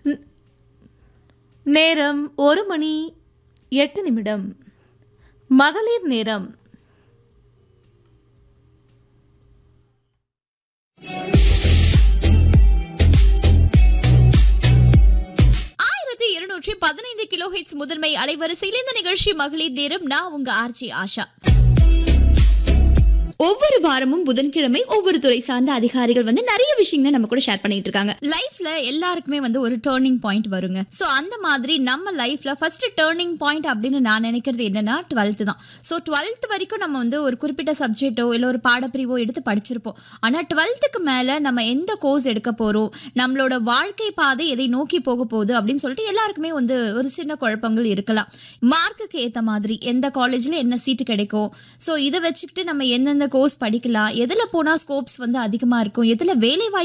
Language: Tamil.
நேரம் ஒரு மணி எட்டு நிமிடம் மகளிர் நேரம் ஆயிரத்தி இருநூற்றி பதினைந்து கிலோ ஹெட்ஸ் முதன்மை அலைவரிசையில் இந்த நிகழ்ச்சி மகளிர் நேரம் நான் உங்க ஆர்ஜி ஆஷா ஒவ்வொரு வாரமும் புதன்கிழமை ஒவ்வொரு துறை சார்ந்த அதிகாரிகள் வந்து நிறைய விஷயங்களை நம்ம கூட ஷேர் பண்ணிட்டு இருக்காங்க லைஃப்ல எல்லாருக்குமே வந்து ஒரு டேர்னிங் பாயிண்ட் வருங்க ஸோ அந்த மாதிரி நம்ம லைஃப்ல ஃபர்ஸ்ட் டேர்னிங் பாயிண்ட் அப்படின்னு நான் நினைக்கிறது என்னன்னா டுவெல்த் தான் ஸோ டுவெல்த் வரைக்கும் நம்ம வந்து ஒரு குறிப்பிட்ட சப்ஜெக்ட்டோ இல்லை ஒரு பாடப்பிரிவோ எடுத்து படிச்சிருப்போம் ஆனால் டுவெல்த்துக்கு மேலே நம்ம எந்த கோர்ஸ் எடுக்க போறோம் நம்மளோட வாழ்க்கை பாதை எதை நோக்கி போக போகுது அப்படின்னு சொல்லிட்டு எல்லாருக்குமே வந்து ஒரு சின்ன குழப்பங்கள் இருக்கலாம் மார்க்குக்கு ஏற்ற மாதிரி எந்த காலேஜில் என்ன சீட்டு கிடைக்கும் ஸோ இதை வச்சுக்கிட்டு நம்ம எந்தெந்த கோர்ஸ் படிக்கலாம் எதில் போனால் ஸ்கோப்ஸ் வந்து அதிகமாக இருக்கும் எதில் வேலை